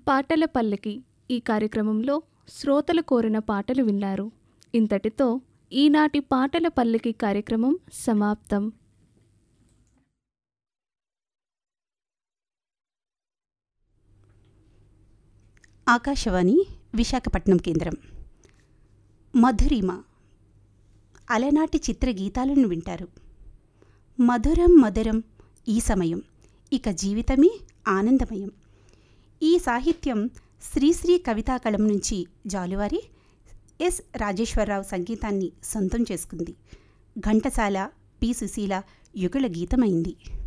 పాటల పల్లకి ఈ కార్యక్రమంలో శ్రోతలు కోరిన పాటలు విన్నారు ఇంతటితో ఈనాటి పాటల పల్లకి కార్యక్రమం సమాప్తం ఆకాశవాణి విశాఖపట్నం కేంద్రం మధురిమ అలనాటి చిత్ర గీతాలను వింటారు మధురం మధురం ఈ సమయం ఇక జీవితమే ఆనందమయం ఈ సాహిత్యం శ్రీశ్రీ కవితాకళం నుంచి జాలువారి ఎస్ రాజేశ్వరరావు సంగీతాన్ని సొంతం చేసుకుంది ఘంటసాల పి సుశీల యుగళ గీతమైంది